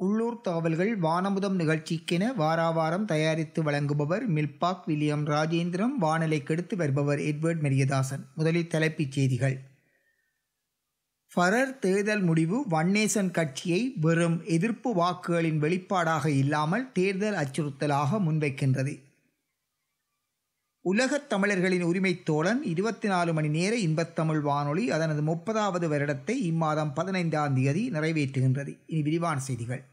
உள்ளூர் தகவல்கள் வானமுதம் நிகழ்ச்சிக்கென வாராவாரம் தயாரித்து வழங்குபவர் மில்பாக் வில்லியம் ராஜேந்திரம் வானலை கெடுத்து வருபவர் எட்வர்ட் மெரியதாசன் முதலில் தலைப்புச் செய்திகள் ஃபரர் தேர்தல் முடிவு வன்னேசன் கட்சியை வெறும் எதிர்ப்பு வாக்குகளின் வெளிப்பாடாக இல்லாமல் தேர்தல் அச்சுறுத்தலாக முன்வைக்கின்றது உலகத் தமிழர்களின் உரிமைத் தோழன் இருபத்தி நாலு மணி நேர இன்பத்தமிழ் வானொலி அதனது முப்பதாவது வருடத்தை இம்மாதம் பதினைந்தாம் தேதி நிறைவேற்றுகின்றது இனி விரிவான செய்திகள்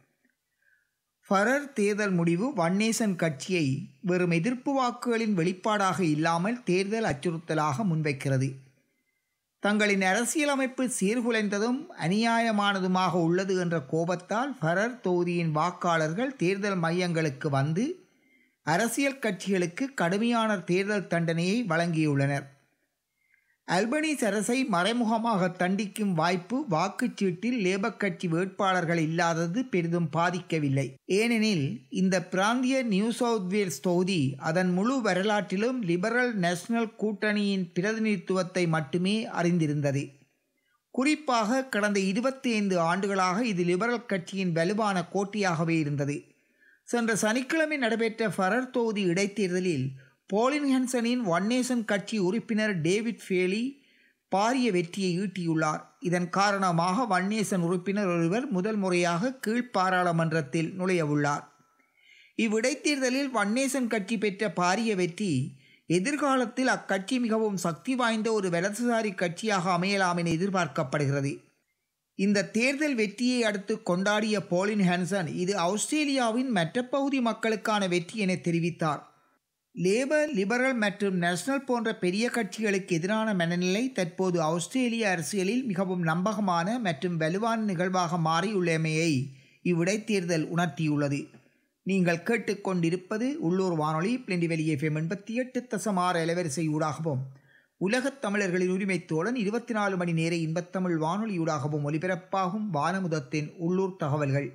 ஃபரர் தேர்தல் முடிவு வன்னேசன் கட்சியை வெறும் எதிர்ப்பு வாக்குகளின் வெளிப்பாடாக இல்லாமல் தேர்தல் அச்சுறுத்தலாக முன்வைக்கிறது தங்களின் அரசியலமைப்பு சீர்குலைந்ததும் அநியாயமானதுமாக உள்ளது என்ற கோபத்தால் ஃபரர் தொகுதியின் வாக்காளர்கள் தேர்தல் மையங்களுக்கு வந்து அரசியல் கட்சிகளுக்கு கடுமையான தேர்தல் தண்டனையை வழங்கியுள்ளனர் அல்பனீஸ் அரசை மறைமுகமாக தண்டிக்கும் வாய்ப்பு வாக்குச்சீட்டில் லேபர் கட்சி வேட்பாளர்கள் இல்லாதது பெரிதும் பாதிக்கவில்லை ஏனெனில் இந்த பிராந்திய நியூ சவுத் வேல்ஸ் தொகுதி அதன் முழு வரலாற்றிலும் லிபரல் நேஷனல் கூட்டணியின் பிரதிநிதித்துவத்தை மட்டுமே அறிந்திருந்தது குறிப்பாக கடந்த இருபத்தி ஐந்து ஆண்டுகளாக இது லிபரல் கட்சியின் வலுவான கோட்டையாகவே இருந்தது சென்ற சனிக்கிழமை நடைபெற்ற ஃபரர் தொகுதி இடைத்தேர்தலில் போலின் ஹென்சனின் ஒன் நேஷன் கட்சி உறுப்பினர் டேவிட் ஃபேலி பாரிய வெற்றியை ஈட்டியுள்ளார் இதன் காரணமாக வன்னேசன் உறுப்பினர் ஒருவர் முதல் முறையாக கீழ்ப்பாராளுமன்றத்தில் நுழையவுள்ளார் இவ்விடைத்தேர்தலில் வன்னேசன் கட்சி பெற்ற பாரிய வெற்றி எதிர்காலத்தில் அக்கட்சி மிகவும் சக்தி வாய்ந்த ஒரு வலதுசாரி கட்சியாக அமையலாம் என எதிர்பார்க்கப்படுகிறது இந்த தேர்தல் வெற்றியை அடுத்து கொண்டாடிய போலின் ஹான்சன் இது ஆஸ்திரேலியாவின் மற்ற பகுதி மக்களுக்கான வெற்றி என தெரிவித்தார் லேபர் லிபரல் மற்றும் நேஷனல் போன்ற பெரிய கட்சிகளுக்கு எதிரான மனநிலை தற்போது ஆஸ்திரேலிய அரசியலில் மிகவும் நம்பகமான மற்றும் வலுவான நிகழ்வாக மாறியுள்ளமையை இவ்விடைத்தேர்தல் உணர்த்தியுள்ளது நீங்கள் கேட்டுக்கொண்டிருப்பது உள்ளூர் வானொலி பிளெண்டிவெளி எஃப்எம் எண்பத்தி எட்டு தசம் ஆறு அலைவரிசை ஊடாகவும் உலகத் தமிழர்களின் உரிமைத்தோழன் இருபத்தி நாலு மணி நேர இன்பத்தமிழ் வானொலியூடாகவும் ஒலிபரப்பாகும் வானமுதத்தின் உள்ளூர் தகவல்கள்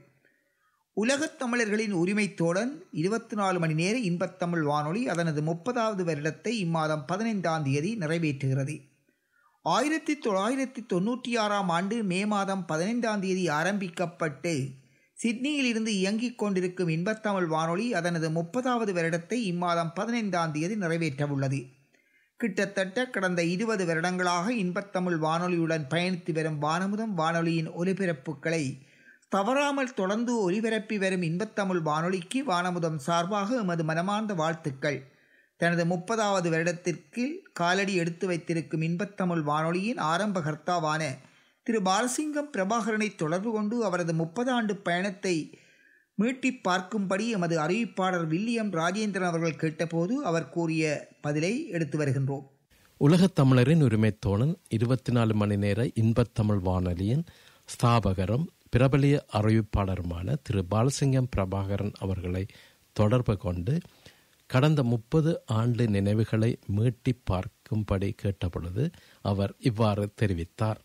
உலகத் தமிழர்களின் உரிமைத்தோழன் இருபத்தி நாலு மணி நேர இன்பத்தமிழ் வானொலி அதனது முப்பதாவது வருடத்தை இம்மாதம் பதினைந்தாம் தேதி நிறைவேற்றுகிறது ஆயிரத்தி தொள்ளாயிரத்தி தொண்ணூற்றி ஆறாம் ஆண்டு மே மாதம் பதினைந்தாம் தேதி ஆரம்பிக்கப்பட்டு சிட்னியில் இருந்து இயங்கிக் கொண்டிருக்கும் இன்பத்தமிழ் வானொலி அதனது முப்பதாவது வருடத்தை இம்மாதம் பதினைந்தாம் தேதி நிறைவேற்றவுள்ளது கிட்டத்தட்ட கடந்த இருபது வருடங்களாக இன்பத்தமிழ் வானொலியுடன் பயணித்து வரும் வானமுதம் வானொலியின் ஒலிபரப்புகளை தவறாமல் தொடர்ந்து ஒலிபரப்பி வரும் இன்பத்தமிழ் வானொலிக்கு வானமுதம் சார்பாக எமது மனமார்ந்த வாழ்த்துக்கள் தனது முப்பதாவது வருடத்திற்கு காலடி எடுத்து வைத்திருக்கும் இன்பத்தமிழ் வானொலியின் ஆரம்ப கர்த்தாவான திரு பாலசிங்கம் பிரபாகரனை தொடர்பு கொண்டு அவரது முப்பது ஆண்டு பயணத்தை மீட்டி பார்க்கும்படி எமது அறிவிப்பாளர் வில்லியம் ராஜேந்திரன் அவர்கள் கேட்டபோது அவர் கூறிய பதிலை எடுத்து வருகின்றோம் உலகத் தமிழரின் உரிமைத் தோழன் இருபத்தி நாலு மணி நேர இன்பத்தமிழ் வானொலியின் ஸ்தாபகரும் பிரபலிய அறிவிப்பாளருமான திரு பாலசிங்கம் பிரபாகரன் அவர்களை தொடர்பு கொண்டு கடந்த முப்பது ஆண்டு நினைவுகளை மீட்டி பார்க்கும்படி கேட்டபொழுது அவர் இவ்வாறு தெரிவித்தார்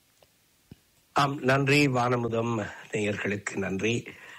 ஆம் நன்றி வானமுதம் நேயர்களுக்கு நன்றி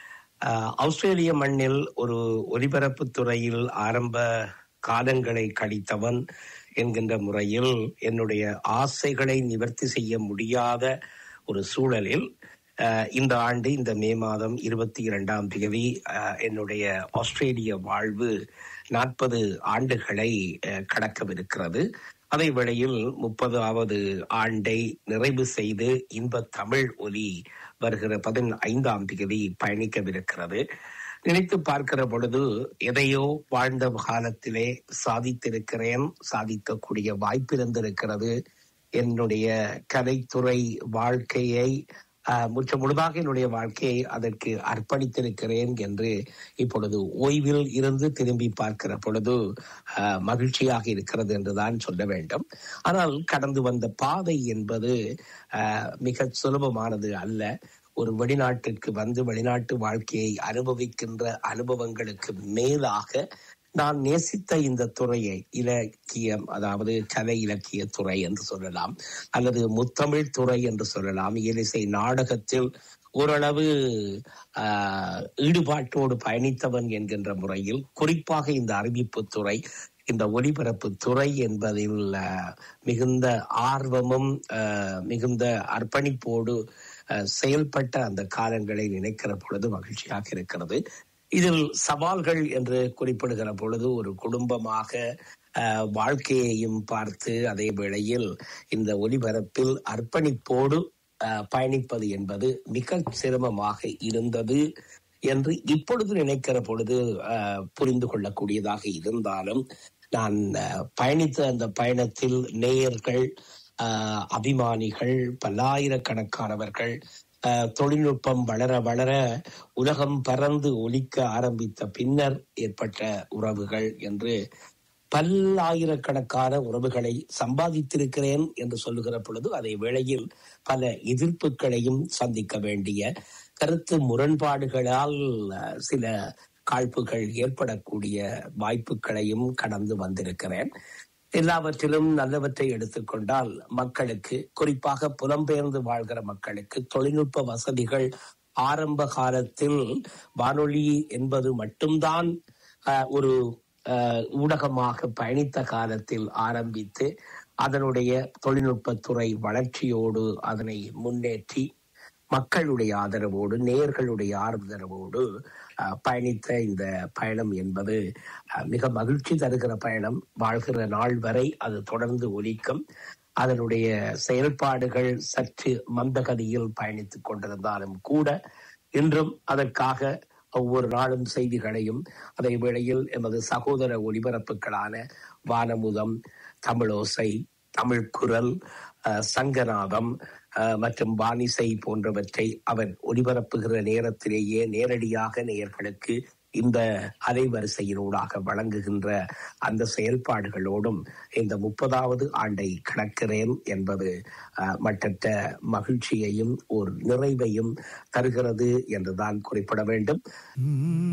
ஆஸ்திரேலிய மண்ணில் ஒரு ஒலிபரப்பு துறையில் ஆரம்ப காலங்களை கழித்தவன் என்கின்ற முறையில் என்னுடைய ஆசைகளை நிவர்த்தி செய்ய முடியாத ஒரு சூழலில் இந்த ஆண்டு இந்த மே மாதம் இருபத்தி இரண்டாம் தேதி என்னுடைய ஆஸ்திரேலிய வாழ்வு நாற்பது ஆண்டுகளை கடக்கவிருக்கிறது அதே வேளையில் முப்பதாவது ஆண்டை நிறைவு செய்து இன்ப தமிழ் ஒலி வருகிற பதினைந்தாம் தேதி பயணிக்கவிருக்கிறது நினைத்து பார்க்கிற பொழுது எதையோ வாழ்ந்த காலத்திலே சாதித்திருக்கிறேன் சாதிக்கக்கூடிய வாய்ப்பு இருந்திருக்கிறது என்னுடைய கலைத்துறை வாழ்க்கையை முற்ற முழுதாக என்னுடைய வாழ்க்கையை அதற்கு அர்ப்பணித்திருக்கிறேன் என்று இப்பொழுது ஓய்வில் இருந்து திரும்பி பார்க்கிற பொழுது மகிழ்ச்சியாக இருக்கிறது என்றுதான் சொல்ல வேண்டும் ஆனால் கடந்து வந்த பாதை என்பது மிக சுலபமானது அல்ல ஒரு வெளிநாட்டிற்கு வந்து வெளிநாட்டு வாழ்க்கையை அனுபவிக்கின்ற அனுபவங்களுக்கு மேலாக நான் நேசித்த இந்த துறையை இலக்கியம் அதாவது கலை இலக்கிய துறை என்று சொல்லலாம் அல்லது முத்தமிழ் துறை என்று சொல்லலாம் இயலிசை நாடகத்தில் ஓரளவு ஈடுபாட்டோடு பயணித்தவன் என்கின்ற முறையில் குறிப்பாக இந்த அறிவிப்பு துறை இந்த ஒலிபரப்பு துறை என்பதில் மிகுந்த ஆர்வமும் மிகுந்த அர்ப்பணிப்போடு அஹ், செயல்பட்ட அந்த காலங்களை நினைக்கிற பொழுது மகிழ்ச்சியாக இருக்கிறது இதில் சவால்கள் என்று குறிப்பிடுகிற பொழுது ஒரு குடும்பமாக அஹ், வாழ்க்கையையும் பார்த்து அதே வேளையில் இந்த ஒலிபரப்பில் அர்ப்பணிப்போடு அஹ், பயணிப்பது என்பது மிக சிரமமாக இருந்தது என்று இப்பொழுது நினைக்கிற பொழுது அஹ், புரிந்து கொள்ளக்கூடியதாக இருந்தாலும் நான் அஹ், பயணித்த அந்த பயணத்தில் நேயர்கள் அஹ், அபிமானிகள் பல்லாயிரக்கணக்கானவர்கள் அஹ், தொழில்நுட்பம் வளர வளர உலகம் பறந்து ஒலிக்க ஆரம்பித்த பின்னர் ஏற்பட்ட உறவுகள் என்று பல்லாயிரக்கணக்கான உறவுகளை சம்பாதித்திருக்கிறேன் என்று சொல்லுகிற பொழுது அதே வேளையில் பல எதிர்ப்புகளையும் சந்திக்க வேண்டிய கருத்து முரண்பாடுகளால் அஹ், சில காழ்ப்புகள் ஏற்படக்கூடிய வாய்ப்புகளையும் கடந்து வந்திருக்கிறேன் எல்லாவற்றிலும் நல்லவற்றை எடுத்துக்கொண்டால் மக்களுக்கு குறிப்பாக புலம்பெயர்ந்து வாழ்கிற மக்களுக்கு தொழில்நுட்ப வசதிகள் ஆரம்ப காலத்தில் வானொலி என்பது மட்டும்தான் அஹ், ஒரு அஹ், ஊடகமாக பயணித்த காலத்தில் ஆரம்பித்து அதனுடைய தொழில்நுட்பத்துறை வளர்ச்சியோடு அதனை முன்னேற்றி மக்களுடைய ஆதரவோடு நேயர்களுடைய ஆதரவோடு அஹ், பயணித்த இந்த பயணம் என்பது அஹ், மிக மகிழ்ச்சி தருகிற பயணம் வாழ்கிற நாள் வரை அது தொடர்ந்து ஒலிக்கும் அதனுடைய செயல்பாடுகள் சற்று மந்தகதியில் பயணித்துக் கொண்டிருந்தாலும் கூட இன்றும் அதற்காக ஒவ்வொரு நாளும் செய்திகளையும் அதே வேளையில் எமது சகோதர ஒலிபரப்புகளான வானமுதம் தமிழோசை தமிழ் குரல் அஹ், சங்கநாதம் அஹ், மற்றும் வானிசை போன்றவற்றை அவர் ஒலிபரப்புகிற நேரத்திலேயே நேரடியாக நேயர்களுக்கு இந்த அலைவரிசையினூடாக வழங்குகின்ற அந்த செயல்பாடுகளோடும் இந்த முப்பதாவது ஆண்டை கடக்கிறேன் என்பது அஹ், மட்டற்ற மகிழ்ச்சியையும் ஒரு நிறைவையும் தருகிறது என்றுதான் குறிப்பிட வேண்டும்